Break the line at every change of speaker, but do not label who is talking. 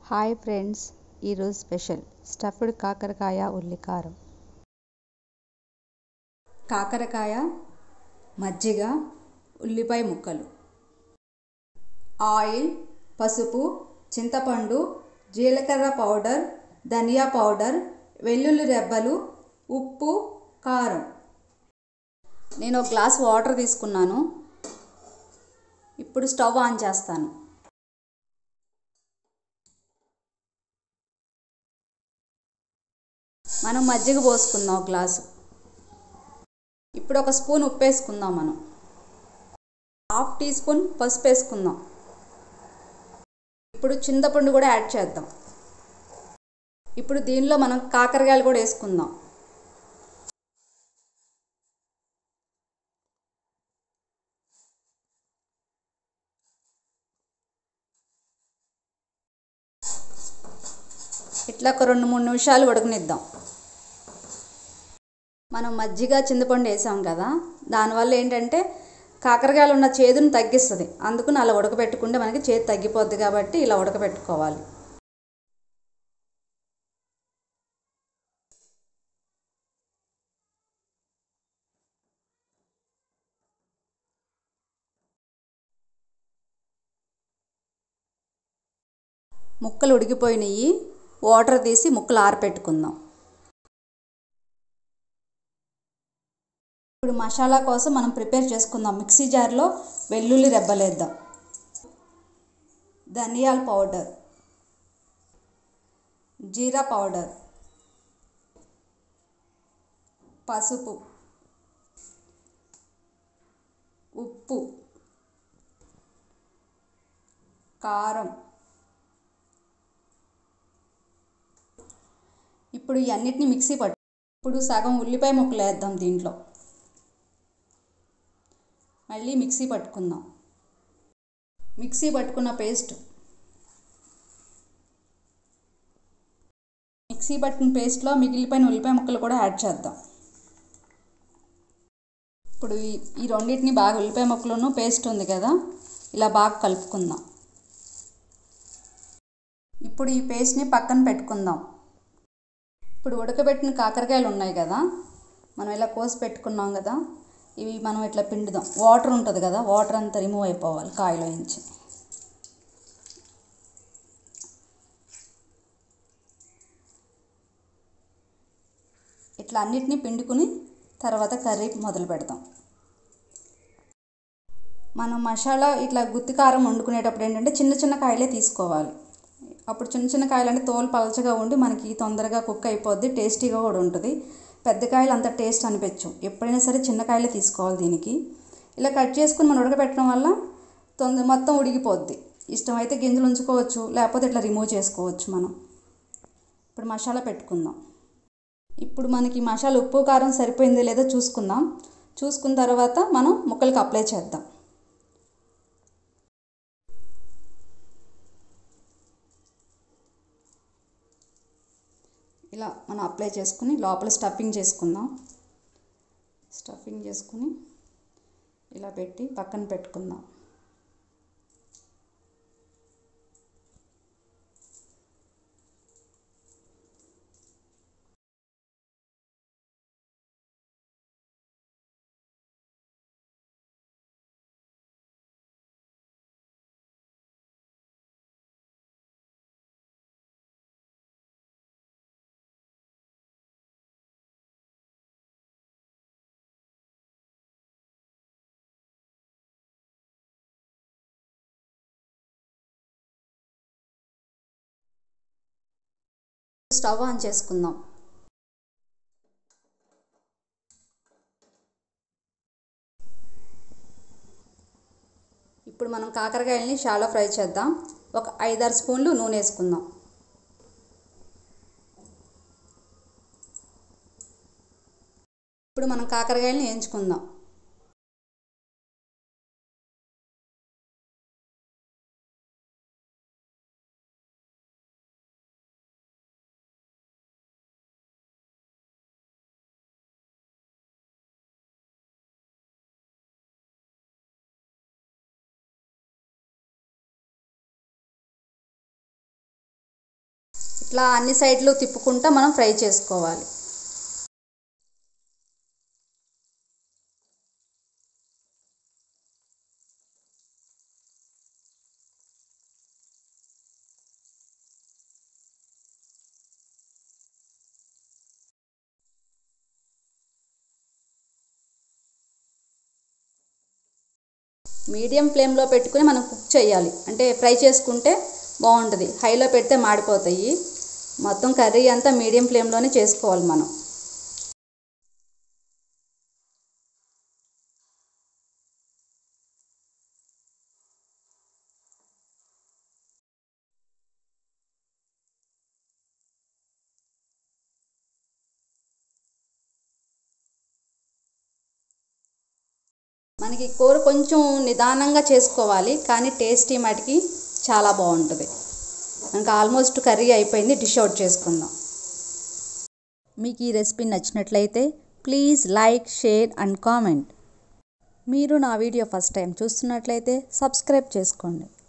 hi friends ఈరోజు special stuffed కాకరకాయ ఉల్లికారం కాకరకాయ మజ్జిగ ఉల్లిపాయ ముక్కలు ఆయిల్ పసుపు చింతపండు జీలకర్ర పౌడర్ ధనియా పౌడర్ వెల్లుల్లి రెబ్బలు ఉప్పు కారం నేను ఒక గ్లాస్ వాటర్ తీసుకున్నాను ఇప్పుడు స్టవ్ ఆన్ చేస్తాను మనం మజ్జిగ పోసుకుందాం ఒక గ్లాసు ఇప్పుడు ఒక స్పూన్ ఉప్పు వేసుకుందాం మనం హాఫ్ టీ స్పూన్ పసుపు వేసుకుందాం ఇప్పుడు చింతపండు కూడా యాడ్ చేద్దాం ఇప్పుడు దీనిలో మనం కాకరకాయలు కూడా వేసుకుందాం ఇట్లా ఒక రెండు మూడు నిమిషాలు ఉడకనిద్దాం మనం మజ్జిగ చింతపండు వేసాం కదా దానివల్ల ఏంటంటే కాకరకాయలు ఉన్న చేదుని తగ్గిస్తుంది అందుకు అలా ఉడకబెట్టుకుంటే మనకి చేదు తగ్గిపోద్ది కాబట్టి ఇలా ఉడకబెట్టుకోవాలి ముక్కలు ఉడికిపోయినాయి వాటర్ తీసి ముక్కలు ఆరపెట్టుకుందాం ఇప్పుడు మసాలా కోసం మనం ప్రిపేర్ చేసుకుందాం మిక్సీ జార్లో వెల్లుల్లి రెబ్బలేద్దాం ధనియాల పౌడర్ జీరా పౌడర్ పసుపు ఉప్పు కారం ఇప్పుడు ఈ అన్నిటిని మిక్సీ పట్టు ఇప్పుడు సగం ఉల్లిపాయ ముక్కలు వేద్దాం దీంట్లో మళ్ళీ మిక్సీ పట్టుకుందాం మిక్సీ పట్టుకున్న పేస్ట్ మిక్సీ పట్టుకున్న పేస్ట్లో మిగిలిపోయిన ఉల్లిపాయ ముక్కలు కూడా యాడ్ చేద్దాం ఇప్పుడు ఈ ఈ రెండింటిని బాగా ఉల్లిపాయ ముక్కలను పేస్ట్ ఉంది కదా ఇలా బాగా కలుపుకుందాం ఇప్పుడు ఈ పేస్ట్ని పక్కన పెట్టుకుందాం ఇప్పుడు ఉడకబెట్టిన కాకరకాయలు ఉన్నాయి కదా మనం ఇలా కోసి పెట్టుకున్నాం కదా ఇవి మనం ఇట్లా పిండుదాం వాటర్ ఉంటుంది కదా వాటర్ అంతా రిమూవ్ అయిపోవాలి కాయలో నుంచి ఇట్లా అన్నిటినీ పిండుకుని తర్వాత కర్రీ మొదలు పెడతాం మనం మసాలా ఇట్లా గుత్తి కారం వండుకునేటప్పుడు ఏంటంటే చిన్న చిన్న కాయలే తీసుకోవాలి అప్పుడు చిన్న చిన్న కాయలు అంటే తోలు పలచగా ఉండి మనకి తొందరగా కుక్ అయిపోద్ది టేస్టీగా కూడా ఉంటుంది పెద్ద కాయలు అంత టేస్ట్ అనిపించు ఎప్పుడైనా సరే చిన్న కాయలే తీసుకోవాలి దీనికి ఇలా కట్ చేసుకుని మనం ఉడకబెట్టడం వల్ల తొందర మొత్తం ఉడికిపోద్ది ఇష్టమైతే గింజలు ఉంచుకోవచ్చు లేకపోతే ఇట్లా రిమూవ్ చేసుకోవచ్చు మనం ఇప్పుడు మసాలా పెట్టుకుందాం ఇప్పుడు మనకి మసాలా ఉప్పు కారం సరిపోయిందో లేదో చూసుకుందాం చూసుకున్న తర్వాత మనం ముక్కలకి అప్లై చేద్దాం ఇలా మనం అప్లై చేసుకుని లోపల స్టఫింగ్ చేసుకుందాం స్టఫింగ్ చేసుకుని ఇలా పెట్టి పక్కన పెట్టుకుందాం స్టవ్ ఆన్ చేసుకుందాం ఇప్పుడు మనం కాకరకాయలని షాలో ఫ్రై చేద్దాం ఒక ఐదారు స్పూన్లు నూనె వేసుకుందాం ఇప్పుడు మనం కాకరకాయలని వేయించుకుందాం ఇట్లా అన్ని సైడ్లు తిప్పుకుంటా మనం ఫ్రై చేసుకోవాలి మీడియం ఫ్లేమ్లో పెట్టుకుని మనం కుక్ చేయాలి అంటే ఫ్రై చేసుకుంటే బాగుంటుంది హైలో పెడితే మాడిపోతాయి మొత్తం కర్రీ అంతా మీడియం ఫ్లేమ్లోనే చేసుకోవాలి మనం మనకి కూర కొంచెం నిదానంగా చేసుకోవాలి కానీ టేస్టీ మటుకి చాలా బాగుంటుంది మనకి ఆల్మోస్ట్ కర్రీ అయిపోయింది డిష్ అవుట్ చేసుకుందాం మీకు ఈ రెసిపీ నచ్చినట్లయితే please like share and comment మీరు నా వీడియో ఫస్ట్ టైం చూస్తున్నట్లయితే సబ్స్క్రైబ్ చేసుకోండి